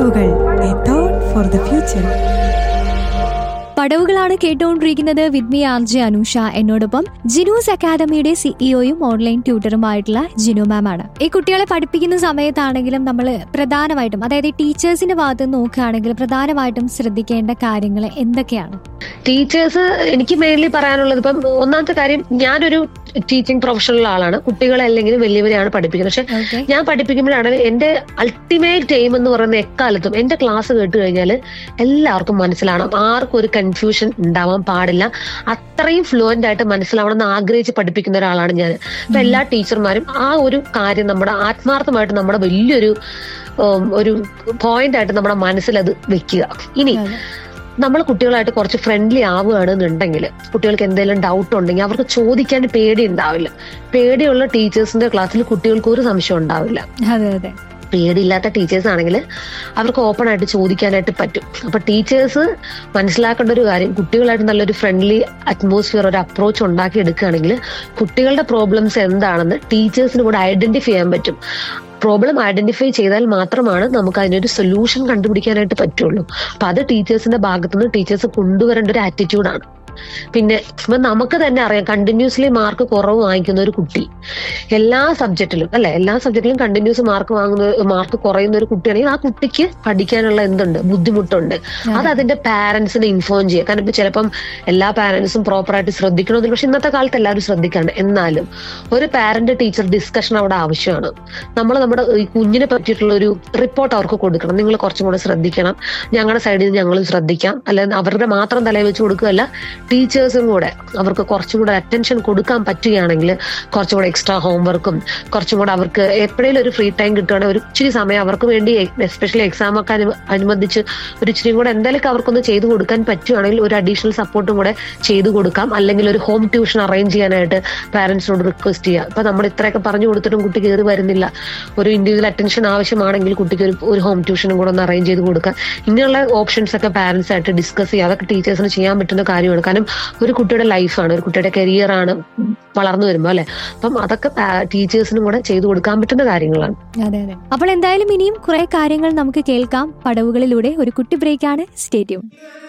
പടവുകൾ a thought for the future പടവുകളാണ് കേട്ടുകൊണ്ടിരിക്കുന്നത് with me R J Anusha എന്നോടൊപ്പം ജിനൂസ് അക്കാദമിയുടെ സിഇഒയും ഓൺലൈൻ ട്യൂട്ടറുമായിട്ടുള്ള ജിനു മാം ആണ് ഈ കുട്ടികളെ പഠിപ്പിക്കുന്ന സമയത്താണെങ്കിലും നമ്മൾ പ്രധാനമായിട്ടും അതായത് ടീച്ചേഴ്സിന്റെ ഭാഗത്ത് നിന്ന് നോക്കുകയാണെങ്കിലും പ്രധാനമായിട്ടും ശ്രദ്ധിക്കേണ്ട കാര്യങ്ങൾ എന്തൊക്കെയാണ് ടീച്ചേഴ്സ് എനിക്ക് മെയിൻലി പറയാനുള്ളത് ഇപ്പം ഒന്നാമത്തെ കാര്യം ഞാനൊരു ടീച്ചിങ് പ്രൊഫഷണൽ ആളാണ് കുട്ടികളെ അല്ലെങ്കിൽ വലിയവരെയാണ് പഠിപ്പിക്കുന്നത് പക്ഷെ ഓക്കെ ഞാൻ പഠിപ്പിക്കുമ്പോഴാണ് എന്റെ അൾട്ടിമേറ്റ് എയിം എന്ന് പറയുന്ന എക്കാലത്തും എന്റെ ക്ലാസ് കേട്ട് കഴിഞ്ഞാൽ എല്ലാവർക്കും മനസ്സിലാവണം ആർക്കും ഒരു കൺഫ്യൂഷൻ ഉണ്ടാവാൻ പാടില്ല അത്രയും ഫ്ലുവന്റ് ആയിട്ട് മനസ്സിലാവണം എന്ന് ആഗ്രഹിച്ച് പഠിപ്പിക്കുന്ന ഒരാളാണ് ഞാൻ അപ്പൊ എല്ലാ ടീച്ചർമാരും ആ ഒരു കാര്യം നമ്മുടെ ആത്മാർത്ഥമായിട്ട് നമ്മുടെ വലിയൊരു ഉം, ഒരു പോയിന്റ് ആയിട്ട് നമ്മുടെ മനസ്സിൽ അത് വെക്കുക ഇനി നമ്മൾ കുട്ടികളായിട്ട് കുറച്ച് ഫ്രണ്ട്ലി ആവുകയാണെന്നുണ്ടെങ്കിൽ കുട്ടികൾക്ക് എന്തെങ്കിലും ഡൗട്ട് ഉണ്ടെങ്കിൽ അവർക്ക് ചോദിക്കാൻ പേടി ഉണ്ടാവില്ല പേടിയുള്ള ടീച്ചേഴ്സിന്റെ ക്ലാസ്സിൽ കുട്ടികൾക്ക് ഒരു സംശയം ഉണ്ടാവില്ല അതെ അതെ പേടിയില്ലാത്ത ടീച്ചേഴ്സ് ആണെങ്കിൽ അവർക്ക് ഓപ്പൺ ആയിട്ട് ചോദിക്കാനായിട്ട് പറ്റും അപ്പൊ ടീച്ചേഴ്സ് മനസ്സിലാക്കേണ്ട ഒരു കാര്യം കുട്ടികളായിട്ട് നല്ലൊരു ഫ്രണ്ട്ലി അറ്റ്മോസ്ഫിയർ ഒരു അപ്രോച്ച് ഉണ്ടാക്കി എടുക്കുകയാണെങ്കിൽ കുട്ടികളുടെ പ്രോബ്ലംസ് എന്താണെന്ന് ടീച്ചേഴ്സിന് കൂടെ ഐഡന്റിഫൈ ചെയ്യാൻ പറ്റും പ്രോബ്ലം ഐഡന്റിഫൈ ചെയ്താൽ മാത്രമാണ് നമുക്ക് അതിനൊരു സൊല്യൂഷൻ കണ്ടുപിടിക്കാനായിട്ട് പറ്റുള്ളൂ അപ്പൊ അത് ടീച്ചേഴ്സിന്റെ ഭാഗത്തുനിന്ന് ടീച്ചേഴ്സ് കൊണ്ടുവരേണ്ട ഒരു ആറ്റിറ്റ്യൂഡാണ് പിന്നെ ഇപ്പൊ നമുക്ക് തന്നെ അറിയാം കണ്ടിന്യൂസ്ലി മാർക്ക് കുറവ് വാങ്ങിക്കുന്ന ഒരു കുട്ടി എല്ലാ സബ്ജക്റ്റിലും അല്ലെ എല്ലാ സബ്ജക്റ്റിലും കണ്ടിന്യൂസ് മാർക്ക് വാങ്ങുന്ന മാർക്ക് കുറയുന്ന ഒരു കുട്ടിയാണെങ്കിൽ ആ കുട്ടിക്ക് പഠിക്കാനുള്ള എന്തുണ്ട് ബുദ്ധിമുട്ടുണ്ട് അത് അതിന്റെ പാരന്റ്സിനെ ഇൻഫോം ചെയ്യുക കാരണം ഇപ്പൊ ചിലപ്പം എല്ലാ പാരന്റ്സും പ്രോപ്പറായിട്ട് ശ്രദ്ധിക്കണമെന്നില്ല പക്ഷെ ഇന്നത്തെ കാലത്ത് എല്ലാവരും ശ്രദ്ധിക്കാണ് എന്നാലും ഒരു പാരന്റ് ടീച്ചർ ഡിസ്കഷൻ അവിടെ ആവശ്യമാണ് നമ്മൾ നമ്മുടെ ഈ കുഞ്ഞിനെ പറ്റിയിട്ടുള്ള ഒരു റിപ്പോർട്ട് അവർക്ക് കൊടുക്കണം നിങ്ങൾ കുറച്ചും കൂടെ ശ്രദ്ധിക്കണം ഞങ്ങളുടെ സൈഡിൽ നിന്ന് ഞങ്ങളും ശ്രദ്ധിക്കാം അല്ലെങ്കിൽ അവരുടെ മാത്രം തലയിൽ വെച്ച് കൊടുക്കുകയല്ല ടീച്ചേഴ്സും കൂടെ അവർക്ക് കുറച്ചും കൂടെ അറ്റൻഷൻ കൊടുക്കാൻ പറ്റുകയാണെങ്കിൽ കുറച്ചും കൂടെ എക്സ്ട്രാ ഹോംവർക്കും കുറച്ചും കൂടെ അവർക്ക് എപ്പോഴേലും ഒരു ഫ്രീ ടൈം കിട്ടുകയാണെങ്കിൽ ഒരു ഇച്ചിരി സമയം അവർക്ക് വേണ്ടി എസ്പെഷ്യലി എക്സാം ഒക്കെ അനു- അനുബന്ധിച്ച് ഒരു ഇച്ചിരി കൂടെ എന്തെങ്കിലും അവർക്കൊന്ന് ചെയ്തു കൊടുക്കാൻ പറ്റുകയാണെങ്കിൽ ഒരു അഡീഷണൽ സപ്പോർട്ടും കൂടെ ചെയ്തു കൊടുക്കാം അല്ലെങ്കിൽ ഒരു ഹോം ട്യൂഷൻ അറേഞ്ച് ചെയ്യാനായിട്ട് പാരന്റ്സിനോട് റിക്വസ്റ്റ് ചെയ്യുക ഇപ്പൊ നമ്മൾ ഇത്രയൊക്കെ പറഞ്ഞു കൊടുത്തിട്ടും കുട്ടി കയറി വരുന്നില്ല ഒരു ഇൻഡിവിജ്വൽ അറ്റൻഷൻ ആവശ്യമാണെങ്കിൽ കുട്ടിക്ക് ഒരു ഒരു ഹോം ട്യൂഷനും കൂടെ ഒന്ന് അറേഞ്ച് ചെയ്ത് കൊടുക്കാം ഇങ്ങനെയുള്ള ഓപ്ഷൻസ് ഒക്കെ പാരന്റ്സ് ആയിട്ട് ഡിസ്കസ് ചെയ്യുക അതൊക്കെ ടീച്ചേഴ്സിന് ചെയ്യാൻ പറ്റുന്ന കാര്യമാണ് കാരണം ഒരു കുട്ടിയുടെ ലൈഫാണ് ഒരു കുട്ടിയുടെ കരിയർ ആണ് വളർന്നു വരുമ്പോൾ അല്ലെ അപ്പം അതൊക്കെ ടീച്ചേഴ്സിനും കൂടെ ചെയ്തു കൊടുക്കാൻ പറ്റുന്ന കാര്യങ്ങളാണ് അതെ അതെ അപ്പോൾ എന്തായാലും ഇനിയും കുറെ കാര്യങ്ങൾ നമുക്ക് കേൾക്കാം പടവുകളിലൂടെ ഒരു കുട്ടി ബ്രേക്കാണ് സ്റ്റേറ്റ്യൂൺ